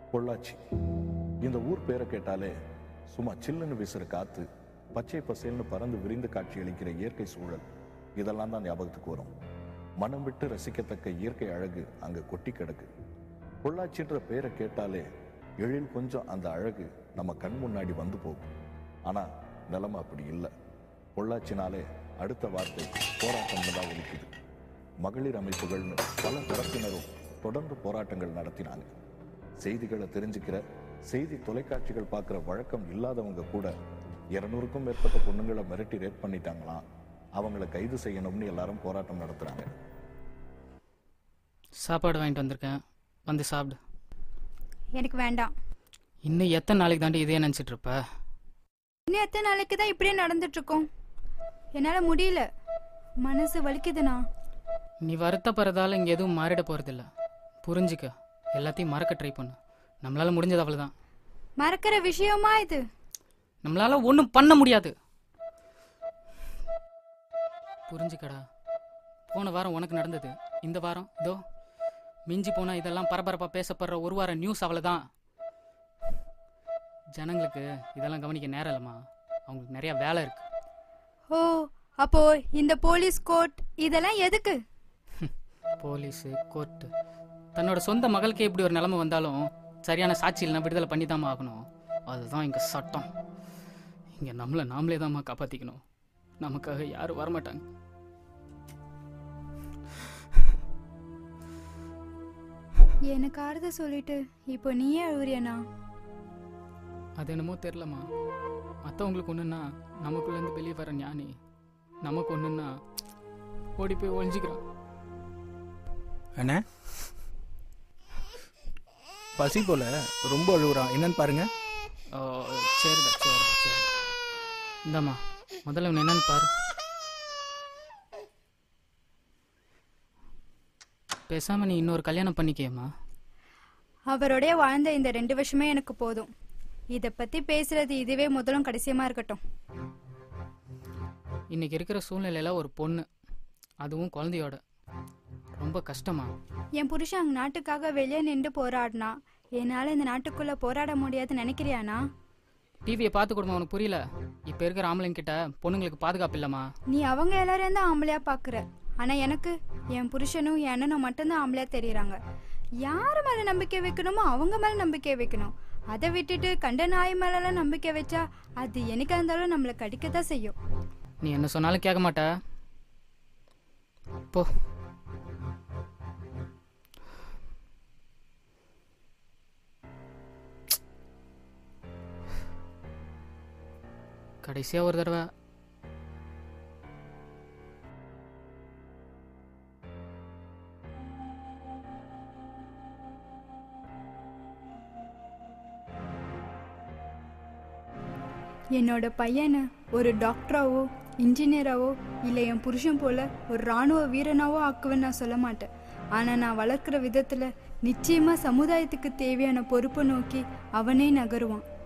பொள்ளாச்சி இந்த ஊர் பேரை கேட்டாலே சும்மா சில்லுன்னு வீசுற காத்து பச்சை பசேல்னு பறந்து விரிந்து காட்சியளிக்கிற இயற்கை சூழல் இதெல்லாம் தான் ஞாபகத்துக்கு வரும் மனம் விட்டு ரசிக்கத்தக்க இயற்கை அழகு அங்க கொட்டி கிடக்கு பொள்ளாச்சின்ற பேரை கேட்டாலே எழில் கொஞ்சம் அந்த அழகு நம்ம கண் முன்னாடி வந்து போகும் ஆனா நிலைமை அப்படி இல்லை பொள்ளாச்சினாலே அடுத்த வார்த்தை போராட்டம்னு தான் ஒலிக்குது மகளிர் அமைப்புகள்னு பல தரப்பினரும் தொடர்ந்து போராட்டங்கள் நடத்தினாங்க செய்திகளை தெரிஞ்சுக்கிற செய்தி தொலைக்காட்சிகள் பார்க்குற வழக்கம் இல்லாதவங்க கூட இருநூறுக்கும் மேற்பட்ட பொண்ணுங்களை மிரட்டி ரேப் பண்ணிட்டாங்களாம் அவங்கள கைது செய்யணும்னு எல்லாரும் போராட்டம் நடத்துறாங்க சாப்பாடு வாங்கிட்டு வந்திருக்கேன் வந்து சாப்பிடு எனக்கு வேண்டாம் இன்னும் எத்தனை நாளைக்கு தாண்டி இதே நினச்சிட்டு இருப்ப இன்னும் எத்தனை நாளைக்கு தான் இப்படியே நடந்துட்டு இருக்கோம் என்னால முடியல மனசு வலிக்குதுண்ணா நீ வருத்தப்படுறதால இங்கே எதுவும் மாறிட போகிறதில்ல புரிஞ்சுக்க எல்லாத்தையும் மறக்க ட்ரை பண்ணு நம்மளால முடிஞ்சது அவ்வளோதான் மறக்கிற விஷயமா இது நம்மளால ஒன்றும் பண்ண முடியாது புரிஞ்சுக்கடா போன வாரம் உனக்கு நடந்தது இந்த வாரம் இதோ மிஞ்சி போனா இதெல்லாம் பரபரப்பாக பேசப்படுற ஒரு வாரம் நியூஸ் அவ்வளோதான் ஜனங்களுக்கு இதெல்லாம் கவனிக்க நேரம் இல்லைம்மா அவங்களுக்கு நிறைய வேலை இருக்கு ஓ அப்போ இந்த போலீஸ் கோர்ட் இதெல்லாம் எதுக்கு போலீஸு கோர்ட்டு தன்னோட சொந்த மகளுக்கே இப்படி ஒரு நிலைமை வந்தாலும் சரியான சாட்சி இல்லைனா விடுதலை பண்ணி ஆகணும் அதுதான் இங்கே சட்டம் இங்கே நம்மளை நாமளே தாம்மா காப்பாற்றிக்கணும் நமக்காக யாரும் வரமாட்டாங்க எனக்கு ஆறுத சொல்லிட்டு இப்போ நீயே அழுவுறியண்ணா அது என்னமோ தெரிலம்மா மற்றவங்களுக்கு ஒன்றுன்னா நமக்குள்ளேருந்து வெளியே வர ஞானி நமக்கு ஒன்றுன்னா ஓடி போய் ஒழிஞ்சிக்கிறான் அண்ணே பசி போல ரொம்ப அழுகுறான் என்னன்னு பாருங்க ஓ சரிடா சரிடா சரி இந்தாம்மா முதல்ல இவன் என்னன்னு பாரு பேசாம நீ இன்னொரு கல்யாணம் பண்ணிக்கியம்மா அவரோடய வாழ்ந்த இந்த ரெண்டு வருஷமே எனக்கு போதும் இதை பத்தி பேசுறது இதுவே முதலும் கடைசியமா இருக்கட்டும் இன்னைக்கு இருக்கிற சூழ்நிலையில ஒரு பொண்ணு அதுவும் குழந்தையோட ரொம்ப கஷ்டமா என் புருஷன் அங்க நாட்டுக்காக வெளியே நின்று போராடினா என்னால இந்த நாட்டுக்குள்ள போராட முடியாதுன்னு நினைக்கிறியாண்ணா டிவியை பார்த்து கொடுமா உனக்கு புரியல இப்போ இருக்கிற ஆம்பளைங்க கிட்ட பொண்ணுங்களுக்கு பாதுகாப்பு இல்லைம்மா நீ அவங்க எல்லாரையும் தான் ஆம்பளையா பாக்குற ஆனா எனக்கு என் புருஷனும் என் அண்ணனும் மட்டும்தான் ஆம்பளையா தெரியறாங்க யார் மேல நம்பிக்கை வைக்கணுமோ அவங்க மேல நம்பிக்கை வைக்கணும் அதை விட்டுட்டு கண்ட நாய் மேலலாம் நம்பிக்கை வச்சா அது என்னைக்கா இருந்தாலும் நம்மளை கடிக்கத்தான் செய்யும் நீ என்ன சொன்னாலும் கேட்க மாட்ட போ கடைசியா ஒரு தடவை என்னோட பையனை ஒரு டாக்டராவோ இன்ஜினியராவோ இல்லை என் புருஷன் போல ஒரு ராணுவ வீரனாவோ ஆக்குவேன்னு நான் சொல்ல மாட்டேன் ஆனால் நான் வளர்க்குற விதத்தில் நிச்சயமாக சமுதாயத்துக்கு தேவையான பொறுப்பை நோக்கி அவனே நகருவான்